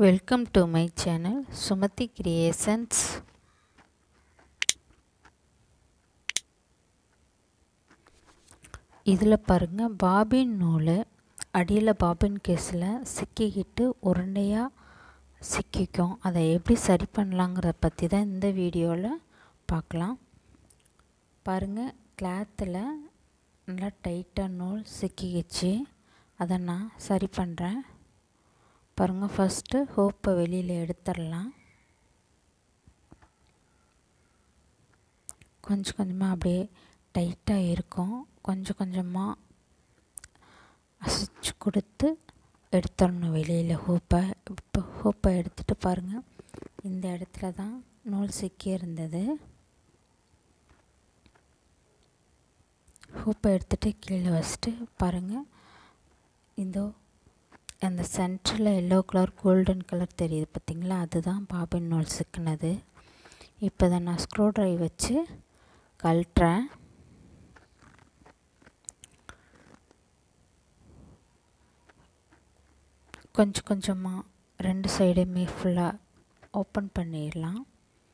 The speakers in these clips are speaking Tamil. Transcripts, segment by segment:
welcome to my channel Sumathi creations இதில் பாருங்கள் பாபின் நூல் அடியில் பாபின் கேஸில் சிக்கிக்கிட்டு உருண்டையாக சிக்கிக்கும் அதை எப்படி சரி பண்ணலாங்கிறத பற்றி தான் இந்த வீடியோவில் பார்க்கலாம் பாருங்கள் கிளாத்தில் நல்லா டைட்டாக நூல் சிக்கிக்கிச்சு அதை நான் சரி பண்ணுறேன் பாருங்கள் ஃபஸ்ட்டு ஹோப்பை வெளியில் எடுத்துடலாம் கொஞ்சம் கொஞ்சமாக அப்படியே டைட்டாக இருக்கும் கொஞ்சம் கொஞ்சமாக அசைச்சு கொடுத்து எடுத்துடணும் வெளியில் ஹூப்பை இப்போ ஹூப்பை எடுத்துகிட்டு பாருங்கள் இந்த இடத்துல தான் நூல் சிக்கி இருந்தது ஹூப்பை எடுத்துகிட்டு கீழே வச்சுட்டு பாருங்கள் இதோ அந்த சென்டரில் எல்லோ கலர் கோல்டன் கலர் தெரியுது பார்த்திங்களா அதுதான் பாபின் நூல் சிக்கினது இப்போ தான் நான் ஸ்க்ரூ ட்ரைவ் வச்சு கழட்டுறேன் கொஞ்சம் கொஞ்சமாக ரெண்டு சைடுமே ஃபுல்லாக ஓப்பன் பண்ணிடலாம்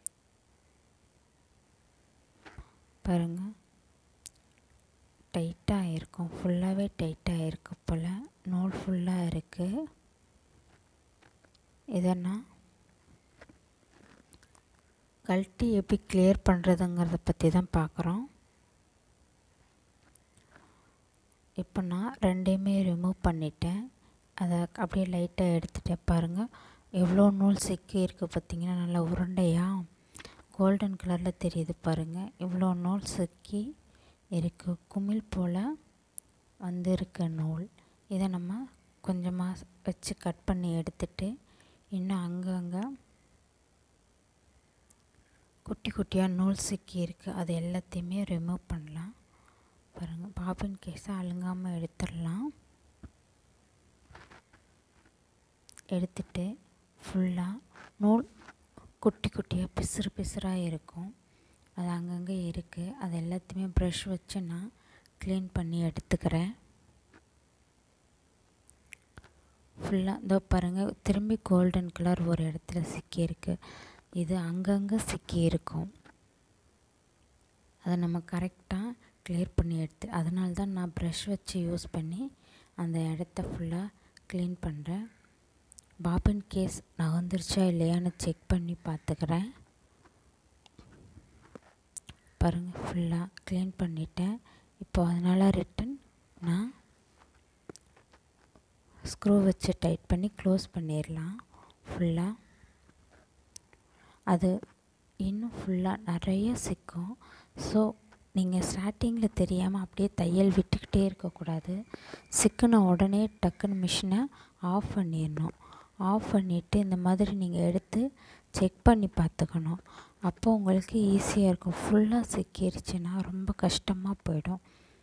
பாருங்கள் டைட்டாக இருக்கும் ஃபுல்லாகவே டைட்டாக இருக்கு போல் நூல் ஃபுல்லாக இருக்குது இதை நான் கழட்டி எப்படி கிளியர் பண்ணுறதுங்கிறத பற்றி தான் பார்க்குறோம் இப்போ நான் ரெண்டையுமே ரிமூவ் பண்ணிட்டேன் அதை அப்படியே லைட்டாக எடுத்துகிட்டேன் பாருங்கள் எவ்வளோ நூல் சிக்கி இருக்குது பார்த்திங்கன்னா நல்லா உருண்டையாக கோல்டன் கலரில் தெரியுது பாருங்கள் இவ்வளோ நூல் சிக்கி இருக்குது குமிழ் போல் வந்திருக்க நூல் இதை நம்ம கொஞ்சமாக வச்சு கட் பண்ணி எடுத்துட்டு இன்னும் அங்கங்கே குட்டி குட்டியாக நூல் சிக்கி இருக்குது அது எல்லாத்தையுமே ரிமூவ் பண்ணலாம் பாருங்கள் பாபின் கேஸை அழுங்காமல் எடுத்துடலாம் எடுத்துட்டு ஃபுல்லாக நூல் குட்டி குட்டியாக பிசுறு பிசுறாக இருக்கும் அது அங்கங்கே இருக்குது அது எல்லாத்தையுமே ப்ரஷ் வச்சு நான் க்ளீன் பண்ணி எடுத்துக்கிறேன் ஃபுல்லாக இதோ பாருங்கள் திரும்பி கோல்டன் கலர் ஒரு இடத்துல சிக்கியிருக்கு இது அங்கங்கே சிக்கி இருக்கும் அதை நம்ம கரெக்டாக கிளியர் பண்ணி எடுத்து அதனால தான் நான் ப்ரஷ் வச்சு யூஸ் பண்ணி அந்த இடத்த ஃபுல்லாக க்ளீன் பண்ணுறேன் பாபின் கேஸ் நகர்ந்துருச்சா இல்லையான்னு செக் பண்ணி பார்த்துக்கிறேன் பாருங்கள் ஃபுல்லாக க்ளீன் பண்ணிட்டேன் இப்போ அதனால் ரிட்டன் நான் ஸ்க்ரூ வச்சு டைட் பண்ணி க்ளோஸ் பண்ணிடலாம் ஃபுல்லாக அது இன்னும் ஃபுல்லாக நிறைய சிக்கும் ஸோ நீங்கள் ஸ்டார்டிங்கில் தெரியாமல் அப்படியே தையல் விட்டுக்கிட்டே இருக்கக்கூடாது சிக்கின உடனே டக்குன்னு மிஷினை ஆஃப் பண்ணிடணும் ஆஃப் பண்ணிவிட்டு இந்த மாதிரி நீங்கள் எடுத்து செக் பண்ணி பார்த்துக்கணும் அப்போ உங்களுக்கு ஈஸியாக இருக்கும் ஃபுல்லாக சிக்கிருச்சுன்னா ரொம்ப கஷ்டமாக போயிடும்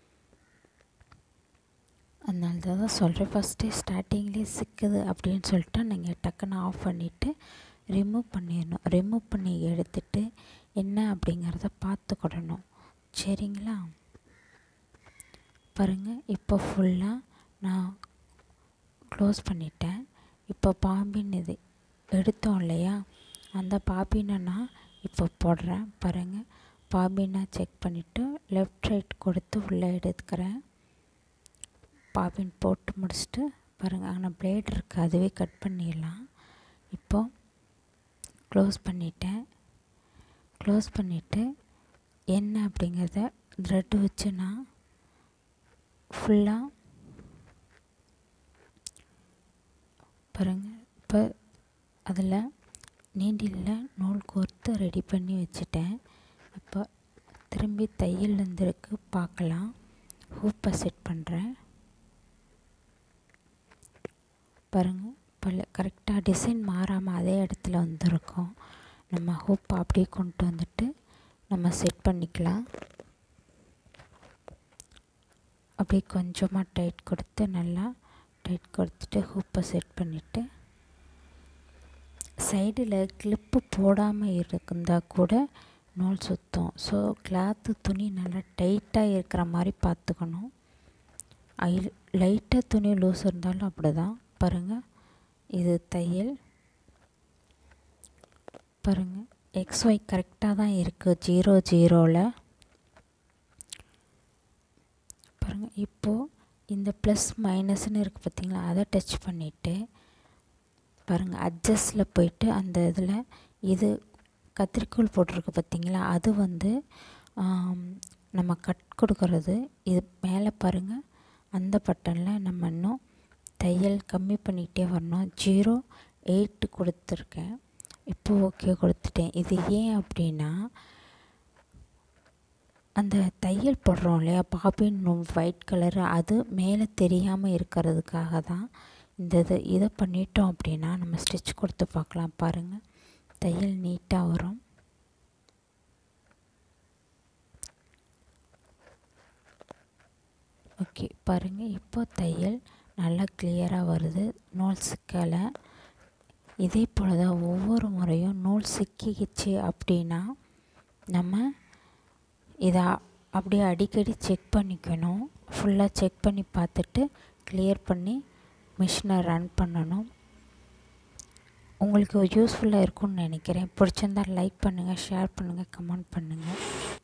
அதனால தான் சொல்கிறேன் ஃபஸ்ட்டே ஸ்டார்டிங்லேயே சிக்குது அப்படின்னு சொல்லிட்டு நீங்கள் டக்குன்னு ஆஃப் பண்ணிவிட்டு ரிமூவ் பண்ணிடணும் ரிமூவ் பண்ணி எடுத்துட்டு என்ன அப்படிங்கிறத பார்த்துக்கிடணும் சரிங்களா பாருங்கள் இப்போ ஃபுல்லாக நான் க்ளோஸ் பண்ணிட்டேன் இப்போ பாம்பின் இது எடுத்தோம் இல்லையா அந்த பாபினை நான் இப்போ போடுறேன் பாருங்கள் பாபினை செக் பண்ணிவிட்டு லெஃப்ட் ரைட் கொடுத்து உள்ளே எடுத்துக்கிறேன் பாபின் போட்டு முடிச்சுட்டு பாருங்கள் அங்கே பிளேட் இருக்குது அதுவே கட் பண்ணிடலாம் இப்போது க்ளோஸ் பண்ணிட்டேன் க்ளோஸ் பண்ணிவிட்டு என்ன அப்படிங்கிறத த்ரெட்டு வச்சு நான் ஃபுல்லாக பாருங்கள் இப்போ அதில் நீண்டிலில் நூல் கோர்த்து ரெடி பண்ணி வச்சுட்டேன் இப்போ திரும்பி தையல் வந்துருக்கு பார்க்கலாம் ஹூப்பை செட் பண்ணுறேன் பாருங்கள் பல கரெக்டாக டிசைன் மாறாமல் அதே இடத்துல வந்திருக்கும் நம்ம ஹூப்பை அப்படியே கொண்டு வந்துட்டு நம்ம செட் பண்ணிக்கலாம் அப்படியே கொஞ்சமாக டைட் கொடுத்து நல்லா டைட் கொடுத்துட்டு ஹூப்பை செட் பண்ணிவிட்டு சைடில் கிளிப்பு போடாமல் இருந்தால் கூட நூல் சுற்றும் ஸோ கிளாத்து துணி நல்லா டைட்டாக இருக்கிற மாதிரி பார்த்துக்கணும் ஐ லைட்டாக துணி லூஸ் இருந்தாலும் அப்படி தான் பாருங்கள் இது தையல் பாருங்கள் எக்ஸ் ஒய் கரெக்டாக தான் இருக்குது ஜீரோ ஜீரோவில் பாருங்கள் இப்போது இந்த ப்ளஸ் மைனஸ்னு இருக்குது பார்த்தீங்களா அதை டச் பண்ணிவிட்டு பாருங்கள் அட்ஜஸ்டில் போயிட்டு அந்த இதில் இது கத்திரிக்கோள் போட்டிருக்கு பார்த்தீங்களா அது வந்து நம்ம கட் கொடுக்கறது இது மேலே பாருங்கள் அந்த பட்டனில் நம்ம இன்னும் தையல் கம்மி பண்ணிகிட்டே வரணும் ஜீரோ எயிட்டு கொடுத்துருக்கேன் இப்போ ஓகே கொடுத்துட்டேன் இது ஏன் அப்படின்னா அந்த தையல் போடுறோம் இல்லையா பாபின் ஒயிட் கலரு அது மேலே தெரியாமல் இருக்கிறதுக்காக தான் இந்த இது இதை பண்ணிட்டோம் அப்படின்னா நம்ம ஸ்டிச் கொடுத்து பார்க்கலாம் பாருங்கள் தையல் நீட்டாக வரும் ஓகே பாருங்கள் இப்போ தையல் நல்லா கிளியராக வருது நூல் சிக்கலை இதே போல் தான் ஒவ்வொரு முறையும் நூல் சிக்கிக்கிச்சு அப்படின்னா நம்ம இதை அப்படியே அடிக்கடி செக் பண்ணிக்கணும் ஃபுல்லாக செக் பண்ணி பார்த்துட்டு கிளியர் பண்ணி மிஷினை ரன் பண்ணணும் உங்களுக்கு யூஸ்ஃபுல்லாக இருக்கும்னு நினைக்கிறேன் பிடிச்சிருந்தால் லைக் பண்ணுங்கள் ஷேர் பண்ணுங்கள் கமெண்ட் பண்ணுங்கள்